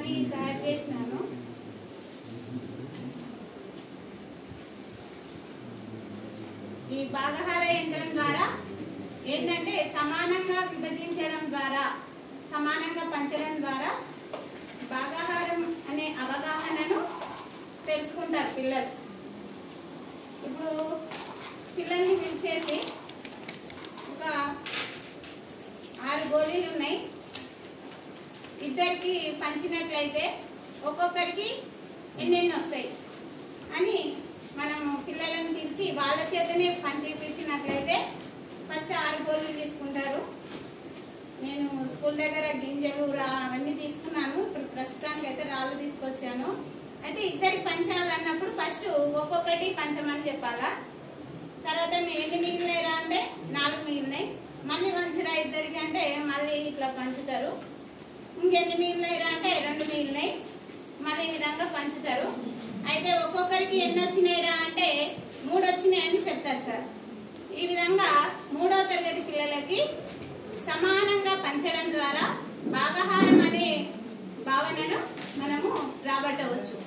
యంత్రాన్ని తయారు చేసినాను ఈ భాగహార యంత్రం ద్వారా ఏంటంటే సమానంగా విభజించడం ద్వారా సమానంగా పంచడం ద్వారా భాగాహారం అనే అవగాహనను తెలుసుకుంటారు పిల్లలు ఇప్పుడు పిల్లల్ని పిలిచేసి ఒక ఆరు గోళీలు ఉన్నాయి ఇద్దరికి పంచినట్లయితే ఒక్కొక్కరికి ఎన్నెన్ని వస్తాయి అని మనము పిల్లలను పిలిచి వాళ్ళ చేతనే పంచిపించినట్లయితే ఫస్ట్ ఆరు గోళీలు తీసుకుంటారు నేను స్కూల్ దగ్గర గింజలు రా అవన్నీ తీసుకున్నాను ఇప్పుడు ప్రస్తుతానికి అయితే రాళ్ళు తీసుకొచ్చాను అయితే ఇద్దరికి పంచాలన్నప్పుడు ఫస్ట్ ఒక్కొక్కటి పంచమని చెప్పాలా తర్వాత మీ- ఎన్ని మిగిలినాయిరా అంటే నాలుగు మిగిలినాయి మళ్ళీ పంచరా ఇద్దరికి అంటే మళ్ళీ ఇట్లా పంచుతారు ఇంకెన్ని మిగిలినాయిరా అంటే రెండు మిగిలినాయి మళ్ళీ ఈ విధంగా పంచుతారు అయితే ఒక్కొక్కరికి ఎన్ని వచ్చినాయిరా అంటే మూడు వచ్చినాయని చెప్తారు సార్ ఈ విధంగా మూడో తరగతి పిల్లలకి సమానంగా పంచడం ద్వారా భాగహారం అనే భావనను మనము రాబట్టవచ్చు